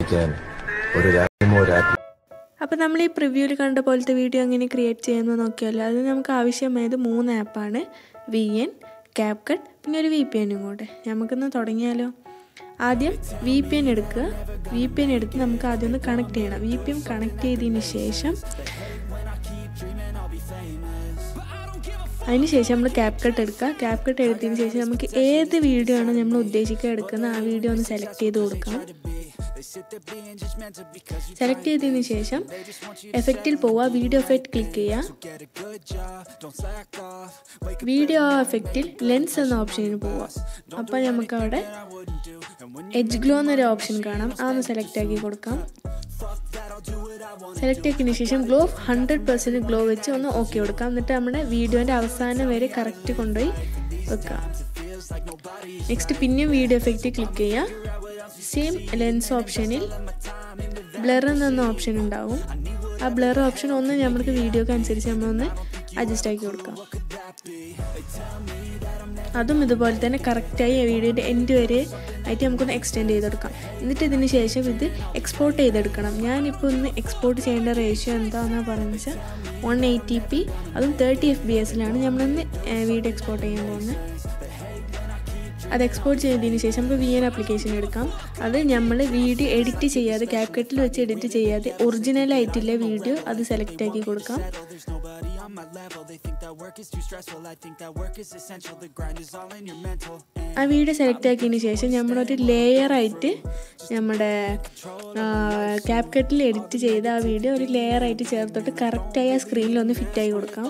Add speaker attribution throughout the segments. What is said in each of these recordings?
Speaker 1: ക്കാൻ ഒരു രാജ്യമോ രാജ്യം
Speaker 2: അപ്പോൾ നമ്മൾ ഈ പ്രിവ്യൂവിൽ കണ്ട പോലത്തെ വീഡിയോ എങ്ങനെ ക്രിയേറ്റ് ചെയ്യുന്നത് നോക്കിയാലോ അതിന് നമുക്ക് ആവശ്യമായത് മൂന്ന് ആപ്പാണ് വി എൻ ക്യാപ് കട്ട് പിന്നെ ഒരു വി പി എനും കൂടെ നമുക്കൊന്ന് തുടങ്ങിയാലോ ആദ്യം വി പി എൻ എടുക്കുക വി പി എൻ എടുത്ത് നമുക്ക് ആദ്യം ഒന്ന് കണക്ട് ചെയ്യണം വി പി എൻ കണക്ട് ചെയ്തതിന് ശേഷം അതിന് ശേഷം നമ്മൾ ക്യാപ് കട്ട് എടുക്കുക ക്യാപ് കട്ട് എടുത്തതിന് ശേഷം നമുക്ക് ഏത് വീഡിയോ ആണോ നമ്മൾ ഉദ്ദേശിക്കുക എടുക്കുന്ന ആ വീഡിയോ ഒന്ന് സെലക്ട് ചെയ്ത് കൊടുക്കാം സെലക്ട് ചെയ്തതിന് ശേഷം എഫക്റ്റിൽ പോവുക വീഡിയോ എഫക്റ്റ് ക്ലിക്ക് ചെയ്യുക വീഡിയോ എഫക്റ്റിൽ ലെൻസ് എന്ന ഓപ്ഷനിൽ പോവുക അപ്പോൾ നമുക്ക് അവിടെ എഡ്ജ് ഗ്ലോ എന്നൊരു ഓപ്ഷൻ കാണാം അതൊന്ന് സെലക്ട് ആക്കി കൊടുക്കാം സെലക്ട് ആക്കിയതിന് ശേഷം ഗ്ലോ ഹൺഡ്രഡ് പെർസെൻറ്റ് ഗ്ലോ വെച്ച് ഒന്ന് ഓക്കെ കൊടുക്കാം എന്നിട്ട് നമ്മുടെ വീഡിയോൻ്റെ അവസാനം വരെ കറക്റ്റ് കൊണ്ടുപോയി വെക്കാം നെക്സ്റ്റ് പിന്നെയും വീഡിയോ എഫക്റ്റ് ക്ലിക്ക് ചെയ്യുക സെയിം ലെൻസ് ഓപ്ഷനിൽ ബ്ലർ എന്ന ഓപ്ഷൻ ഉണ്ടാവും ആ ബ്ലർ ഓപ്ഷൻ ഒന്ന് നമ്മൾക്ക് വീഡിയോക്ക് അനുസരിച്ച് നമ്മളൊന്ന് അഡ്ജസ്റ്റ് ആക്കി കൊടുക്കാം അതും ഇതുപോലെ തന്നെ കറക്റ്റായി വീഡിയോയുടെ എൻഡ് വരെ ആയിട്ട് നമുക്കൊന്ന് എക്സ്റ്റെൻഡ് ചെയ്ത് കൊടുക്കാം എന്നിട്ട് ഇതിന് ശേഷം ഇത് എക്സ്പോർട്ട് ചെയ്തെടുക്കണം ഞാനിപ്പോൾ ഒന്ന് എക്സ്പോർട്ട് ചെയ്യേണ്ട റേഷ്യോ എന്താണെന്നാണ് പറയുന്നത് വെച്ചാൽ വൺ എയ്റ്റി പി അതും തേർട്ടി എഫ് ബി എസിലാണ് നമ്മളൊന്ന് വീഡിയോ എക്സ്പോർട്ട് ചെയ്യാൻ പോകുന്നത് അത് എക്സ്പോർട്ട് ചെയ്തതിന് ശേഷം നമുക്ക് വി എൻ ആപ്ലിക്കേഷൻ എടുക്കാം അത് നമ്മൾ വീഡിയോ എഡിറ്റ് ചെയ്യാതെ ക്യാപ്കട്ടിൽ വെച്ച് എഡിറ്റ് ചെയ്യാതെ ഒറിജിനൽ ആയിട്ടുള്ള വീഡിയോ അത് സെലക്ട് ആക്കി കൊടുക്കാം ആ വീഡിയോ സെലക്ട് ആക്കിയതിന് ശേഷം നമ്മളൊരു ലെയറായിട്ട് നമ്മുടെ ക്യാപ്കട്ടിൽ എഡിറ്റ് ചെയ്ത ആ വീഡിയോ ഒരു ലെയറായിട്ട് ചേർത്തിട്ട് കറക്റ്റായി ആ സ്ക്രീനിൽ ഒന്ന് ഫിറ്റായി കൊടുക്കാം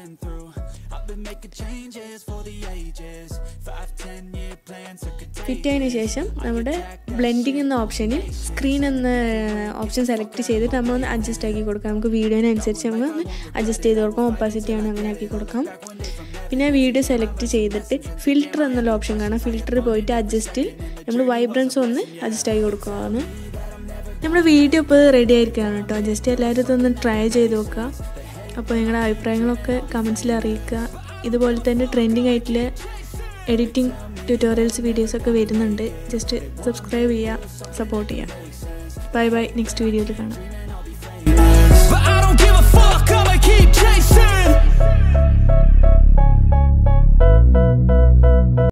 Speaker 2: ഫിറ്റ് ആയതിനു ശേഷം നമ്മുടെ ബ്ലെൻഡിങ് എന്ന ഓപ്ഷനിൽ സ്ക്രീൻ എന്ന ഓപ്ഷൻ സെലക്ട് ചെയ്തിട്ട് നമ്മളൊന്ന് അഡ്ജസ്റ്റ് ആക്കി കൊടുക്കാം നമുക്ക് വീഡിയോനനുസരിച്ച് നമുക്ക് ഒന്ന് അഡ്ജസ്റ്റ് ചെയ്ത് കൊടുക്കാം ഒപ്പാസിറ്റി ആണ് അങ്ങനെ ആക്കി കൊടുക്കാം പിന്നെ വീഡിയോ സെലക്ട് ചെയ്തിട്ട് ഫിൽറ്റർ എന്നുള്ള ഓപ്ഷൻ കാണാം ഫിൽറ്റർ പോയിട്ട് അഡ്ജസ്റ്റിൽ നമ്മൾ വൈബ്രൻസ് ഒന്ന് അഡ്ജസ്റ്റ് ആക്കി കൊടുക്കുകയാണ് നമ്മുടെ വീഡിയോ ഇപ്പോൾ റെഡി ആയിരിക്കുകയാണ് കേട്ടോ ജസ്റ്റ് എല്ലാവരും ഇതൊന്ന് ട്രൈ ചെയ്ത് നോക്കുക അപ്പോൾ നിങ്ങളുടെ അഭിപ്രായങ്ങളൊക്കെ കമൻസിൽ അറിയിക്കുക ഇതുപോലെ തന്നെ ട്രെൻഡിങ് ആയിട്ടുള്ള എഡിറ്റിംഗ് ട്യൂട്ടോറിയൽസ് വീഡിയോസൊക്കെ വരുന്നുണ്ട് ജസ്റ്റ് സബ്സ്ക്രൈബ് ചെയ്യുക സപ്പോർട്ട് ചെയ്യുക ബൈ ബൈ നെക്സ്റ്റ് വീഡിയോയിൽ കാണാം
Speaker 3: But I don't give a fuck, I'ma keep chasing.